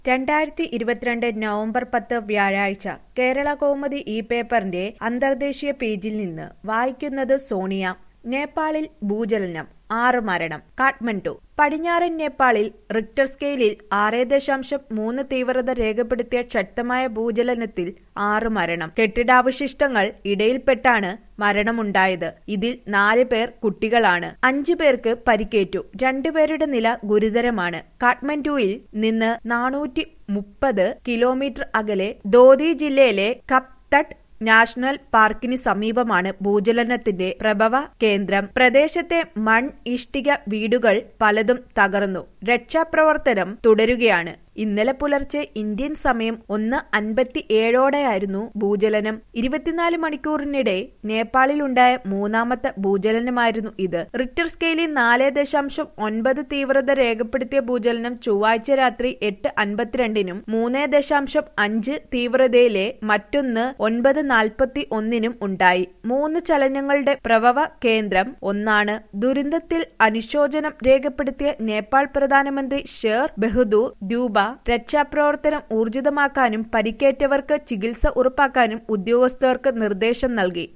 രണ്ടായിരത്തി ഇരുപത്തിരണ്ട് നവംബർ പത്ത് വ്യാഴാഴ്ച കേരള കൗമുദി ഈ പേപ്പറിന്റെ അന്തർദേശീയ പേജിൽ നിന്ന് വായിക്കുന്നത് സോണിയ നേപ്പാളിൽ ഭൂചലനം ആറ് മരണം കാഠ്മണ്ഡു പടിഞ്ഞാറൻ നേപ്പാളിൽ റിക്ടർ സ്കെയിലിൽ ആറ് ദശാംശം മൂന്ന് തീവ്രത രേഖപ്പെടുത്തിയ ശക്തമായ ഭൂചലനത്തിൽ ആറ് മരണം കെട്ടിടാവശിഷ്ടങ്ങൾ ഇടയിൽപ്പെട്ടാണ് മരണമുണ്ടായത് ഇതിൽ നാല് പേർ കുട്ടികളാണ് അഞ്ചു പേർക്ക് പരിക്കേറ്റു രണ്ടുപേരുടെ നില ഗുരുതരമാണ് കാഠ്മണ്ഡുവിൽ നിന്ന് നാനൂറ്റി മുപ്പത് കിലോമീറ്റർ അകലെ ദോദി ജില്ലയിലെ കപ്തട്ട് നാഷണൽ പാർക്കിന് സമീപമാണ് ഭൂചലനത്തിന്റെ പ്രഭവ കേന്ദ്രം പ്രദേശത്തെ മൺ ഇഷ്ടിക വീടുകൾ പലതും തകർന്നു രക്ഷാപ്രവർത്തനം തുടരുകയാണ് ഇന്നലെ പുലർച്ചെ ഇന്ത്യൻ സമയം ഒന്ന് അൻപത്തി ഏഴോടെയായിരുന്നു ഭൂചലനം ഇരുപത്തിനാല് മണിക്കൂറിനിടെ നേപ്പാളിലുണ്ടായ മൂന്നാമത്തെ ഭൂചലനമായിരുന്നു ഇത് റിക്ടർ സ്കെയിലിൽ നാല് ദശാംശം ഒൻപത് തീവ്രത രേഖപ്പെടുത്തിയ ഭൂചലനം ചൊവ്വാഴ്ച രാത്രി എട്ട് അൻപത്തിരണ്ടിനും മൂന്ന് ദശാംശം അഞ്ച് തീവ്രതയിലെ മറ്റൊന്ന് ഒൻപത് നാൽപ്പത്തി ഒന്നിനും ഉണ്ടായി മൂന്ന് ചലനങ്ങളുടെ പ്രഭവ കേന്ദ്രം ഒന്നാണ് ദുരന്തത്തിൽ അനുശോചനം രേഖപ്പെടുത്തിയ നേപ്പാൾ പ്രധാനമന്ത്രി ഷേർ ബഹദൂർ ദ്യൂബ രക്ഷാപ്രവർത്തനം ഊർജിതമാക്കാനും പരിക്കേറ്റവർക്ക് ചികിത്സ ഉറപ്പാക്കാനും ഉദ്യോഗസ്ഥർക്ക് നിർദ്ദേശം നൽകി